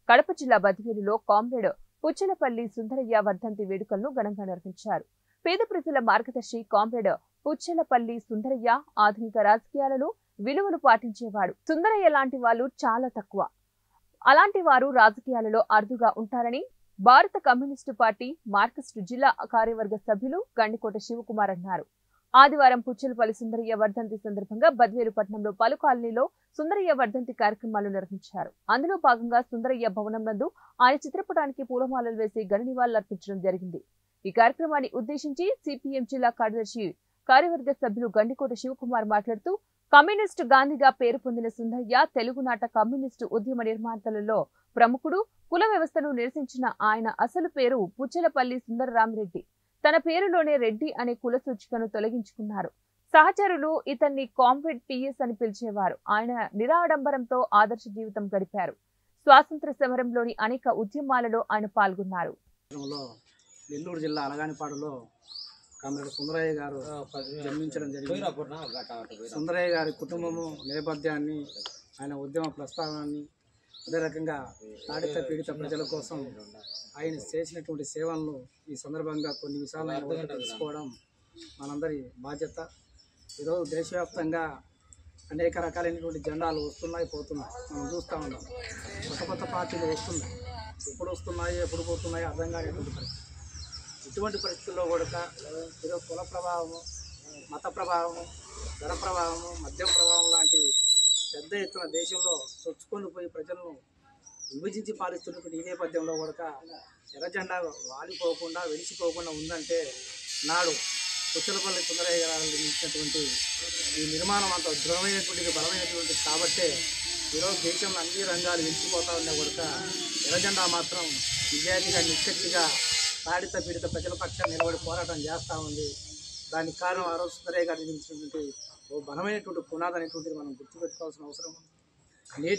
కడప జిల్లా బదివేలులో కామ్రేడ్ పుచ్చలపల్లి సుందరయ్య వర్ధంతి వేడుకలను ఘనంగా నిర్వహించారు పేద ప్రజల మార్గదర్శి కామ్రేడ్ పుచ్చలపల్లి సుందరయ్య ఆధునిక రాజకీయాలలో విలువలు పాటించేవాడు సుందరయ్య లాంటి వాళ్ళు చాలా తక్కువ అలాంటి వారు రాజకీయాలలో అరుదుగా ఉంటారని భారత కమ్యూనిస్టు పార్టీ మార్క్సిస్టు జిల్లా కార్యవర్గ సభ్యులు గండికోట శివకుమార్ అన్నారు ఆదివారం పుచ్చలపల్లి సుందరయ్య వర్ధంతి సందర్భంగా బద్వేలు పట్టణంలో పలు కాలనీలో సుందరయ్య వర్ధంతి కార్యక్రమాలు నిర్వహించారు అందులో భాగంగా సుందరయ్య భవనం నందు ఆయన చిత్రపటానికి పూలమాలలు వేసి ఘన నివాళులర్పించడం జరిగింది ఈ కార్యక్రమాన్ని ఉద్దేశించి సిపిఎం జిల్లా కార్యదర్శి కార్యవర్గ సభ్యులు గండికోట శివకుమార్ మాట్లాడుతూ కమ్యూనిస్టు గాంధీగా పేరు పొందిన సుందరయ్య తెలుగునాట కమ్యూనిస్టు ఉద్యమ నిర్మాతలలో ప్రముఖుడు కుల వ్యవస్థను నిరసించిన ఆయన అసలు పేరు పుచ్చలపల్లి సుందరరామిరెడ్డి తన పేరులోనే రెడ్డి అనే కుల సూచికను తొలగించుకున్నారు సహచరులు ఇతన్ని కామ్రేడ్ పిఎస్ అని పిలిచేవారు ఆయన నిరాడంబరంతో ఆదర్శ జీవితం గడిపారు స్వాతంత్ర సమరంలోని అనేక ఉద్యమాలలో ఆయన పాల్గొన్నారు లో నెల్లూరు జిల్లా అలగానిపాడులో కామ్రేడ్ సుందరయ్య గారు జన్మించడం జరిగింది సుందరయ్య గారి కుటుంబము నేపథ్యాన్ని ఆయన ఉద్యమ ప్రస్తావనాన్ని అదే రకంగా తాడిత పీడిత ప్రజల కోసం ఆయన చేసినటువంటి సేవలను ఈ సందర్భంగా కొన్ని విషయాలను కూడా తెలుసుకోవడం మనందరి బాధ్యత ఈరోజు దేశవ్యాప్తంగా అనేక రకాలైనటువంటి జెండాలు వస్తున్నాయి పోతున్నాయి మనం చూస్తూ ఉన్నాం కొత్త కొత్త పార్టీలు వస్తున్నాయి ఎప్పుడు వస్తున్నాయి ఎప్పుడు పోతున్నాయి అర్థం కానిటువంటి పరిస్థితి ఇటువంటి పరిస్థితుల్లో కూడా ఈరోజు కుల ప్రభావము మత ప్రభావము ధర ప్రభావము మద్యం ప్రభావం లాంటి పెద్ద ఎత్తున దేశంలో చొచ్చుకొని పోయి ప్రజలను విభజించి పాలిస్తున్నటువంటి ఈ నేపథ్యంలో కూడా ఎర్ర జెండా వాలిపోకుండా వెలిసిపోకుండా ఉందంటే నాడు పుచ్చలపల్లి సుందరయ్య గారు నిర్మించినటువంటి ఈ నిర్మాణం అంత దృఢమైనటువంటిది బలమైనటువంటిది కాబట్టే ఈరోజు దేశంలో అన్ని రంగాలు వెలిసిపోతా ఉన్నా కూడా ఎర్రజెండా మాత్రం నిజాయితీగా నిశ్శక్తిగా తాడిత పీడిత ప్రజల పక్షాన్ని నిలబడి పోరాటం చేస్తూ ఉంది దానికి కారణం ఆ రోజు సుందరయ్య గారు నిర్మించినటువంటి ఓ బలమైనటువంటి పునాది అనేటువంటిది మనం గుర్తుపెట్టుకోవాల్సిన అవసరం ఉంది నేటి